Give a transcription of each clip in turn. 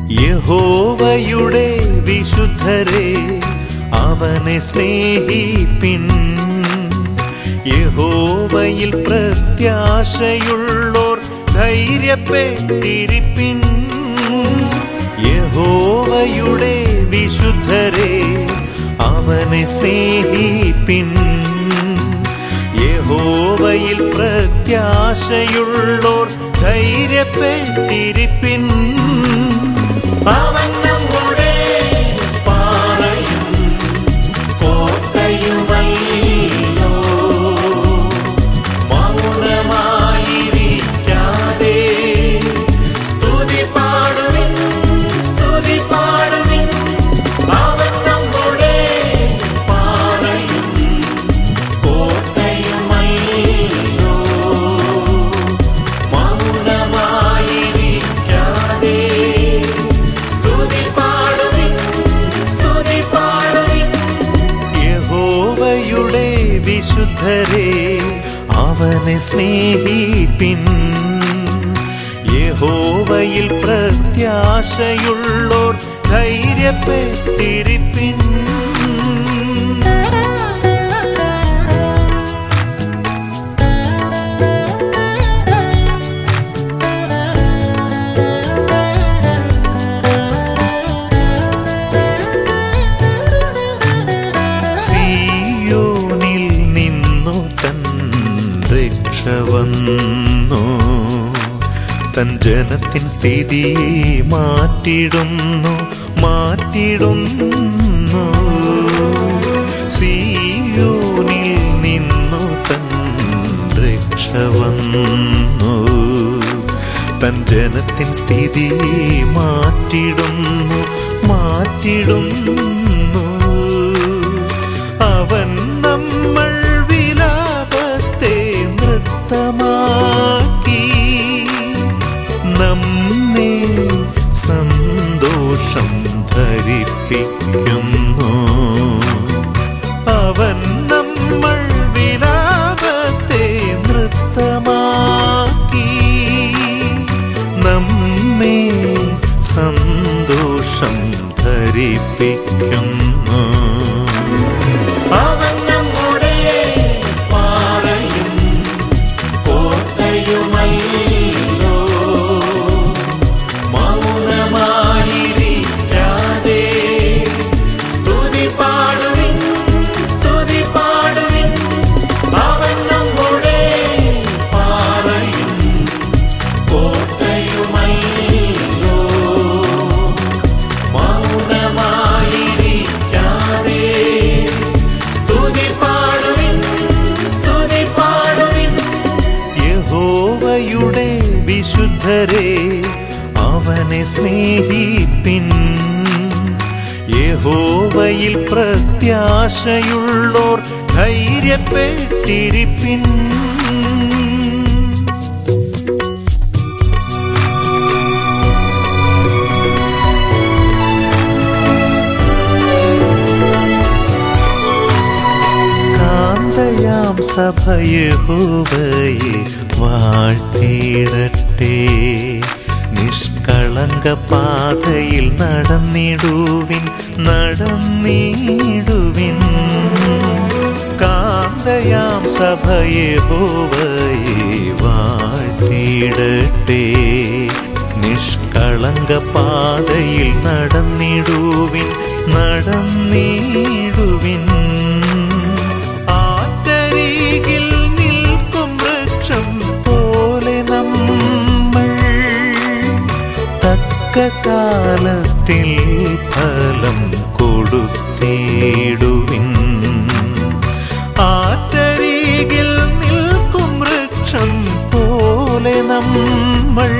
യഹോവയുടെ വിശുദ്ധരെ അവനെ സ്നേഹിപ്പിൻ യഹോവയിൽ പ്രത്യാശയുള്ളോർ ധൈര്യപ്പെട്ടിരിപ്പിൻ യഹോവയുടെ വിശുദ്ധരെ അവനെ സ്നേഹിപ്പിൻ യഹോവയിൽ പ്രത്യാശയുള്ളോർ ധൈര്യപ്പെട്ടിരിപ്പിൻ അവൻ നമ്മുടെ പാറയും കോട്ടയുമല്ലോ മൗനമായിരിക്കാതെ സ്തുതി പാടുവിൻ സ്തുതി പാടുവിൻ അവൻ നമ്മുടെ പാറയും കോട്ടയുമല്ലോ മൗനമായിരിക്കാതെ സ്തുതി പാടുവിൻ സ്തുതി പാടുവിൻ യഹോവയുടെ വിശുദ്ധരെ അവനെ സ്നേഹിപ്പിൻ യഹോവയിൽ പ്രത്യാശയുള്ളോർ ധൈര്യപ്പെട്ടിരിപ്പിൻ സിയോനിൽ നിന്നു തൻ രക്ഷ വന്നു തൻ ജനത്തിൻ സ്ഥിതിയെ മാറ്റിടുന്നു മാറ്റിടുന്നു സിയോനിൽ നിന്നു തൻ രക്ഷ വന്നു തൻ ജനത്തിൻ സ്ഥിതിയെ മാറ്റിടുന്നു മാറ്റിടുന്നു അവൻ നമ്മൾ വിലാപത്തെ നൃത്തമാക്കി നമ്മെ സന്തോഷം ധരിപ്പിക്കുന്നു അവൻ നമ്മൾ വിലാപത്തെ നൃത്തമാക്കി നമ്മെ സന്തോഷം ധരിപ്പിക്കുന്നു അവൻ നമ്മുടെ പാറയും കോട്ടയുമല്ലോ മൗനമായിരിക്കാതെ സ്തുതി പാടുവിൻ സ്തുതി പാടുവിൻ അവൻ നമ്മുടെ പാറയും കോട്ടയുമല്ലോ മൗനമായിരിക്കാതെ സ്തുതി പാടുവിൻ സ്തുതി പാടുവിൻ യഹോവയുടെ വിശുദ്ധരെ അവനെ സ്നേഹിപ്പിൻ യഹോവയിൽ പ്രത്യാശയുള്ളോർ ധൈര്യപ്പെട്ടിരിപ്പിൻ കാന്തയാം സഭയഹോവയെ വാഴ്ത്തിയിടട്ടെ നിഷ്കളങ്ക പാതയിൽ നടന്നിടുവിൻ നടന്നിടുവിൻ കാന്തയാം സഭയഹോവയെ വാഴ്ത്തിയിടട്ടെ നിഷ്കളങ്ക പാതയിൽ നടന്നിടുവിൻ നടന്നിടുവിൻ ആറ്റരികിൽ നിൽക്കും വൃക്ഷം പോലെ നമ്മൾ തക്ക കാലത്തിൽ ഫലം കൊടുത്തിടുവിൻ ആറ്റരികിൽ നിൽക്കും വൃക്ഷം പോലെ നമ്മൾ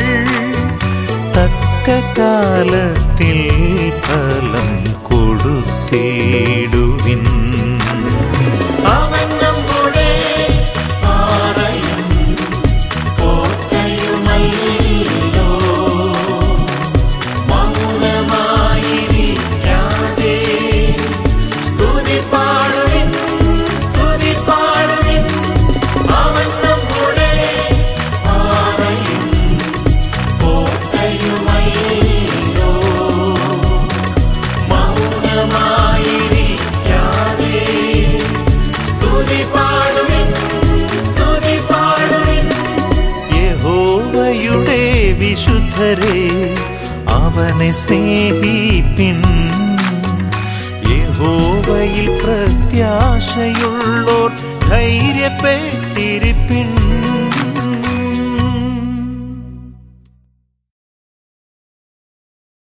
തക്ക കാലത്തിൽ ഫലം കൊടുത്തിടുവിൻ അവൻ നമ്മുടെ പാറയും കോട്ടയുമല്ലോ മൗനമായിരിക്കാതെ സ്തുതി പാടുവിൻ സ്തുതി പാടുവിൻ അവൻ നമ്മുടെ പാറയും കോട്ടയുമല്ലോ അവനെ സ്നേഹിപ്പിൻ യഹോവയിൽ പ്രത്യാശയുള്ളോർ ധൈര്യപ്പെട്ടിരിപ്പിൻ